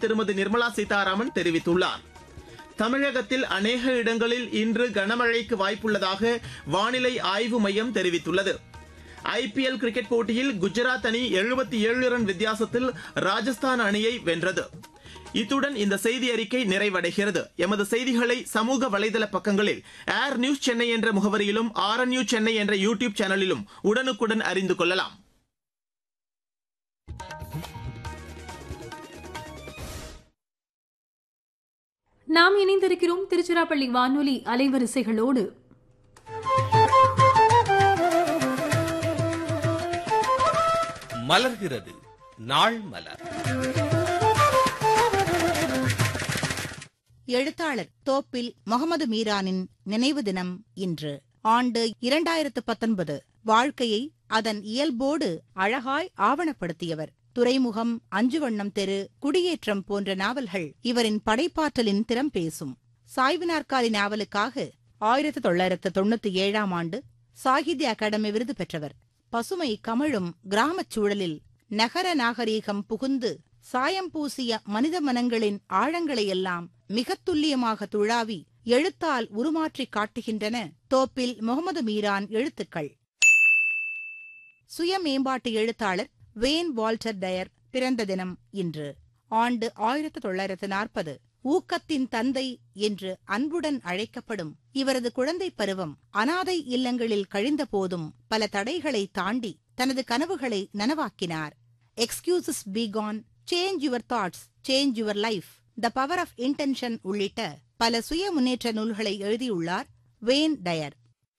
திருமதி நிர்மலா சீதாராமன் தெரிவித்துள்ளார் தமிழகத்தில் அநேக இடங்களில் இன்று கனமழைக்கு வாய்ப்புள்ளதாக வானிலை ஆய்வு மையம் தெரிவித்துள்ளது ஐபிஎல் கிரிக்கெட் போட்டியில் குஜராத் அணி எழுபத்தி ஏழு ரன் வித்தியாசத்தில் ராஜஸ்தான் அணியை வென்றது இத்துடன் இந்த செய்தி அறிக்கை நிறைவடைகிறது எமது செய்திகளை சமூக வலைதள பக்கங்களில் ஏர் நியூஸ் சென்னை என்ற முகவரியிலும் ஆர் நியூஸ் சென்னை என்ற யூடியூப் சேனலிலும் உடனுக்குடன் அறிந்து கொள்ளலாம் நாம் இணைந்திருக்கிறோம் திருச்சிராப்பள்ளி வானொலி அலைவரிசைகளோடு மலர்கிறது நாள் மலர் எழுத்தாளர் தோப்பில் முகமது மீரானின் நினைவு தினம் இன்று ஆண்டு இரண்டாயிரத்து பத்தொன்பது வாழ்க்கையை அதன் இயல்போடு அழகாய் ஆவணப்படுத்தியவர் துறைமுகம் அஞ்சுவண்ணம் தெரு குடியேற்றம் போன்ற நாவல்கள் இவரின் படைப்பாற்றலின் திறம் பேசும் சாய்வு நாற்காலி நாவலுக்காக ஆயிரத்து தொள்ளாயிரத்து தொண்ணூத்தி ஏழாம் ஆண்டு சாகித்ய அகாடமி விருது பெற்றவர் பசுமை கமழும் கிராமச் சூழலில் நகர நாகரீகம் புகுந்து சாயம் பூசிய மனித மனங்களின் ஆழங்களையெல்லாம் மிகத் துல்லியமாக துழாவி எழுத்தால் உருமாற்றிக் காட்டுகின்றன தோப்பில் முகமது மீரான் எழுத்துக்கள் சுய மேம்பாட்டு எழுத்தாளர் வேன் வால்டர் டயர் பிறந்த தினம் இன்று ஆண்டு ஆயிரத்து தொள்ளாயிரத்து நாற்பது ஊக்கத்தின் தந்தை என்று அன்புடன் அழைக்கப்படும் இவரது குழந்தை பருவம் அனாதை இல்லங்களில் கழிந்த போதும் பல தடைகளை தாண்டி தனது கனவுகளை நனவாக்கினார் excuses begone change your thoughts change your life the power of intention உள்ளிட்ட பல சுய முன்னேற்ற நூல்களை எழுதியுள்ளார் வேன் டயர்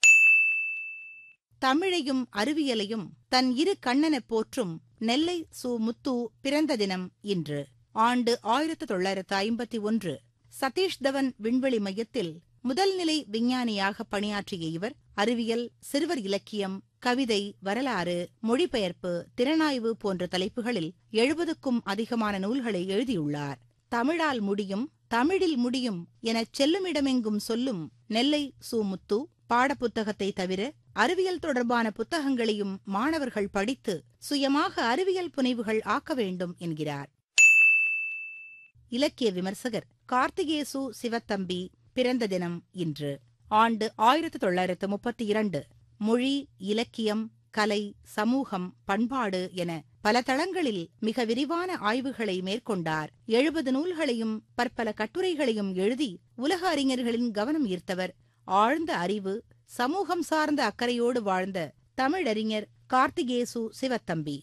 தமிழையும் அறிவியலையும் தன் இரு கண்ணனப் போற்றும் நெல்லை சு முத்து பிறந்த தினம் இன்று ஆண்டு ஆயிரத்து தொள்ளாயிரத்து ஐம்பத்தி ஒன்று சதீஷ் தவன் விண்வெளி மையத்தில் முதல் நிலை விஞ்ஞானியாக பணியாற்றிய இவர் அறிவியல் சிறுவர் இலக்கியம் கவிதை வரலாறு மொழிபெயர்ப்பு திறனாய்வு போன்ற தலைப்புகளில் எழுபதுக்கும் அதிகமான நூல்களை எழுதியுள்ளார் தமிழால் முடியும் தமிழில் முடியும் எனச் செல்லுமிடமெங்கும் சொல்லும் நெல்லை சு முத்து பாடப்புத்தகத்தை தவிர அறிவியல் தொடர்பான புத்தகங்களையும் மாணவர்கள் படித்து சுயமாக அறிவியல் புனைவுகள் ஆக்க வேண்டும் என்கிறார் இலக்கிய விமர்சகர் கார்த்திகேசு சிவத்தம்பி பிறந்த தினம் இன்று ஆண்டு ஆயிரத்து தொள்ளாயிரத்து முப்பத்தி இரண்டு மொழி இலக்கியம் கலை சமூகம் பண்பாடு என பல தளங்களில் மிக விரிவான ஆய்வுகளை மேற்கொண்டார் எழுபது நூல்களையும் பற்பல கட்டுரைகளையும் எழுதி உலக அறிஞர்களின் கவனம் ஈர்த்தவர் ஆழ்ந்த அறிவு சமூகம் சார்ந்த அக்கறையோடு வாழ்ந்த தமிழறிஞர் கார்த்திகேசு சிவத்தம்பி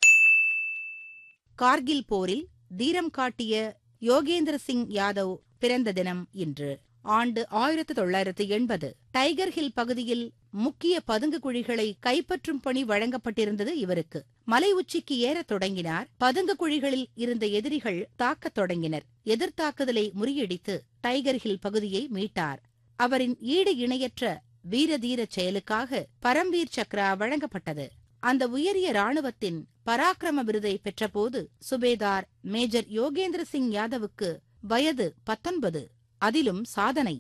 கார்கில் போரில் தீரம் காட்டிய யோகேந்திர சிங் யாதவ் பிறந்த தினம் இன்று ஆண்டு ஆயிரத்து தொள்ளாயிரத்து எண்பது டைகர் ஹில் பகுதியில் முக்கிய பதுங்கு குழிகளை கைப்பற்றும் பணி வழங்கப்பட்டிருந்தது இவருக்கு மலை உச்சிக்கு ஏறத் தொடங்கினார் பதுங்கு குழிகளில் இருந்த எதிரிகள் தாக்கத் தொடங்கினர் எதிர்த்தாக்குதலை முறியடித்து டைகர் ஹில் பகுதியை மீட்டார் அவரின் ஈடு இணையற்ற வீரதீர செயலுக்காக பரம்வீர் சக்ரா வழங்கப்பட்டது அந்த உயரிய ராணுவத்தின் பராக்கிரம விருதை பெற்றபோது சுபேதார் மேஜர் யோகேந்திர சிங் யாதவுக்கு வயது பத்தொன்பது அதிலும் சாதனை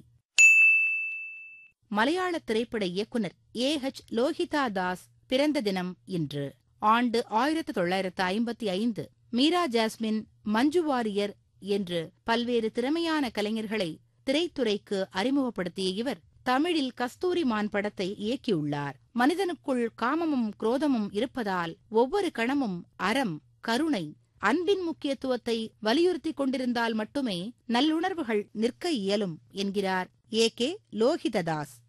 மலையாள திரைப்பட இயக்குனர் ஏ ஹெச் லோஹிதா தாஸ் பிறந்த தினம் இன்று ஆண்டு ஆயிரத்து தொள்ளாயிரத்து ஐம்பத்தி ஐந்து மீரா ஜாஸ்மின் மஞ்சு வாரியர் என்று பல்வேறு திறமையான கலைஞர்களை திரைத்துறைக்கு அறிமுகப்படுத்திய இவர் தமிழில் கஸ்தூரி மான் படத்தை இயக்கியுள்ளார் மனிதனுக்குள் காமமும் குரோதமும் இருப்பதால் ஒவ்வொரு கணமும் அறம் கருணை அன்பின் முக்கியத்துவத்தை வலியுறுத்திக் கொண்டிருந்தால் மட்டுமே நல்லுணர்வுகள் நிற்க இயலும் என்கிறார் ஏ கே லோகிததாஸ்